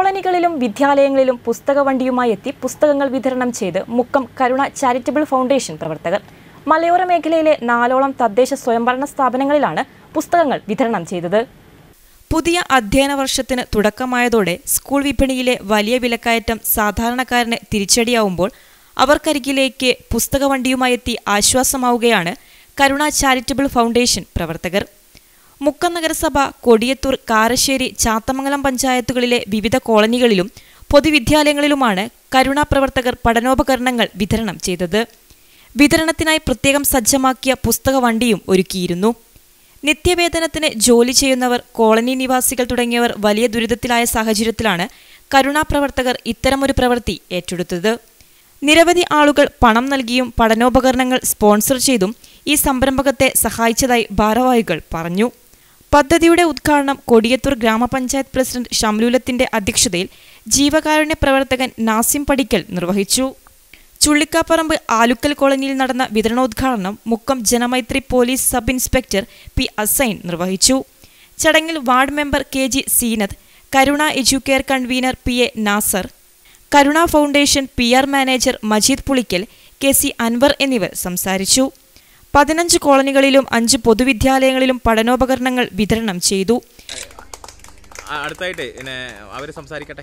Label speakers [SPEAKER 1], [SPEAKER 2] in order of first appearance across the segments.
[SPEAKER 1] കോളനികളിലും വിദ്യാലയങ്ങളിലും പുസ്തക വണ്ടിയുമായി എത്തി പുസ്തകങ്ങൾ വിതരണം ചെയ്ത് മുക്കം കരുണ ചാരിറ്റബിൾ ഫൗണ്ടേഷൻ പ്രവർത്തകർ മലയോര മേഖലയിലെ നാലോളം തദ്ദേശ സ്വയംഭരണ സ്ഥാപനങ്ങളിലാണ് പുസ്തകങ്ങൾ വിതരണം ചെയ്തത് പുതിയ അധ്യയന വർഷത്തിന് തുടക്കമായതോടെ സ്കൂൾ വിപണിയിലെ വലിയ വിലക്കയറ്റം സാധാരണക്കാരന് തിരിച്ചടിയാവുമ്പോൾ അവർക്കരികിലേക്ക് പുസ്തക വണ്ടിയുമായി എത്തി ആശ്വാസമാവുകയാണ് കരുണ ചാരിറ്റബിൾ ഫൗണ്ടേഷൻ പ്രവർത്തകർ മുക്കം നഗരസഭ കൊടിയത്തൂർ കാരശ്ശേരി ചാത്തമംഗലം പഞ്ചായത്തുകളിലെ വിവിധ കോളനികളിലും പൊതുവിദ്യാലയങ്ങളിലുമാണ് കരുണ പ്രവർത്തകർ പഠനോപകരണങ്ങൾ വിതരണം ചെയ്തത് വിതരണത്തിനായി പ്രത്യേകം സജ്ജമാക്കിയ പുസ്തക വണ്ടിയും ഒരുക്കിയിരുന്നു നിത്യവേതനത്തിന് ജോലി ചെയ്യുന്നവർ കോളനി നിവാസികൾ തുടങ്ങിയവർ വലിയ ദുരിതത്തിലായ സാഹചര്യത്തിലാണ് കരുണാ പ്രവർത്തകർ ഇത്തരമൊരു പ്രവൃത്തി ഏറ്റെടുത്തത് നിരവധി ആളുകൾ പണം നൽകിയും പഠനോപകരണങ്ങൾ സ്പോൺസർ ചെയ്തും ഈ സംരംഭകത്തെ സഹായിച്ചതായി ഭാരവാഹികൾ പറഞ്ഞു പദ്ധതിയുടെ ഉദ്ഘാടനം കൊടിയത്തൂർ ഗ്രാമപഞ്ചായത്ത് പ്രസിഡന്റ് ഷംലൂലത്തിന്റെ അധ്യക്ഷതയിൽ ജീവകാരുണ്യ പ്രവർത്തകൻ നാസിം പടിക്കൽ നിർവഹിച്ചു ചുള്ളിക്കാപ്പറമ്പ് ആലുക്കൽ കോളനിയിൽ നടന്ന വിതരണോദ്ഘാടനം Mukkam Janamaithri police sub inspector P Asain നിർവഹിച്ചു ചടങ്ങിൽ ward member K G Seenath Karuna Educare convener P A Nasar Karuna foundation P R manager Majeed Pulikkal K C Anwar എന്നിവർ സംസാരിച്ചു പതിനഞ്ച് കോളനികളിലും അഞ്ച് പൊതുവിദ്യാലയങ്ങളിലും പഠനോപകരണങ്ങൾ വിതരണം ചെയ്തു
[SPEAKER 2] ആ, അടുത്തായിട്ട് പിന്നെ അവര് സംസാരിക്കട്ടെ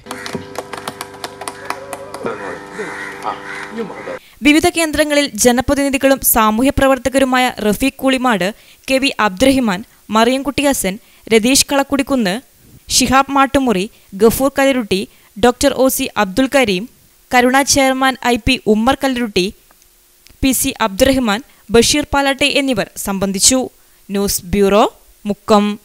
[SPEAKER 1] വിവിധ കേന്ദ്രങ്ങളിൽ ജനപ്രതിനിധികളും സാമൂഹ്യ പ്രവർത്തകരുമായ Rafeeq Koolimad K V Abdurahiman Mariyamkutty Hasan Ratheesh Kalakkudikkunnu Shihab Mattumuri Gafoor Kalarutty doctor O C Abdul Kareem Karuna chairman I P Ummer Kalarutty P C Abdurahiman Basheer Palatte എന്നിവർ സംബന്ധിച്ചു ന്യൂസ് ബ്യൂറോ മുക്കം